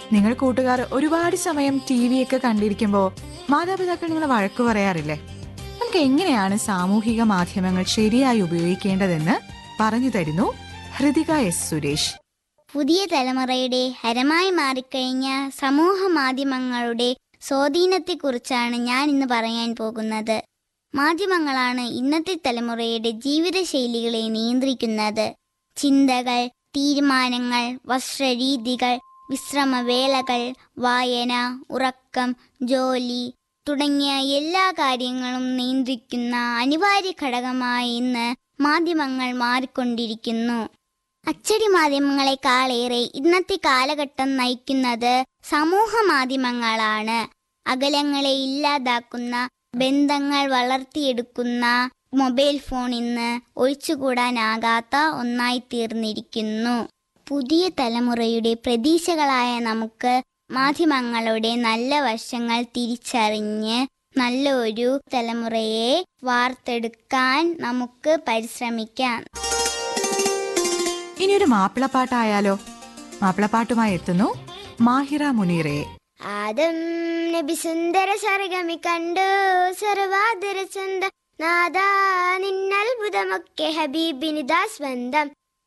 നിങ്ങൾ കൂട്ടുകാർ ഒരുപാട് സമയം ടി വി ഒക്കെ കണ്ടിരിക്കുമ്പോ മാതാപിതാക്കൾ നിങ്ങളെ വഴക്കു പറയാറില്ലേ നമുക്ക് എങ്ങനെയാണ് സാമൂഹിക മാധ്യമങ്ങൾ ശരിയായി ഉപയോഗിക്കേണ്ടതെന്ന് പറഞ്ഞു തരുന്നു ഹൃതിക എസ് സുരേഷ് പുതിയ തലമുറയുടെ ഹരമായി മാറിക്കഴിഞ്ഞ സമൂഹ മാധ്യമങ്ങളുടെ സ്വാധീനത്തെക്കുറിച്ചാണ് ഞാൻ ഇന്ന് പറയാൻ പോകുന്നത് മാധ്യമങ്ങളാണ് ഇന്നത്തെ തലമുറയുടെ ജീവിതശൈലികളെ നിയന്ത്രിക്കുന്നത് ചിന്തകൾ തീരുമാനങ്ങൾ വസ്ത്രരീതികൾ വിശ്രമവേളകൾ വായന ഉറക്കം ജോലി തുടങ്ങിയ എല്ലാ കാര്യങ്ങളും നിയന്ത്രിക്കുന്ന അനിവാര്യ ഘടകമായി ഇന്ന് മാധ്യമങ്ങൾ മാറിക്കൊണ്ടിരിക്കുന്നു അച്ചടി മാധ്യമങ്ങളെക്കാളേറെ ഇന്നത്തെ കാലഘട്ടം നയിക്കുന്നത് സമൂഹ മാധ്യമങ്ങളാണ് അകലങ്ങളെ ഇല്ലാതാക്കുന്ന ബന്ധങ്ങൾ വളർത്തിയെടുക്കുന്ന മൊബൈൽ ഫോൺ ഇന്ന് ഒഴിച്ചുകൂടാനാകാത്ത ഒന്നായി തീർന്നിരിക്കുന്നു പുതിയ തലമുറയുടെ പ്രതീക്ഷകളായ നമുക്ക് മാധ്യമങ്ങളുടെ നല്ല വശങ്ങൾ തിരിച്ചറിഞ്ഞ് നല്ല ഒരു തലമുറയെ വാർത്തെടുക്കാൻ നമുക്ക് പരിശ്രമിക്കാം ഇനിയൊരു മാപ്പിളപ്പാട്ടായാലോ മാപ്പിളപ്പാട്ടുമായി എത്തുന്നു മാഹിറ മുനീറയെ ആദം നബി സുന്ദര സർഗമി കണ്ടു സർവാദര ചന്ത നാദാ നിന്നത്ഭുതമൊക്കെ ഹബീബിനിതാ സ്വന്തം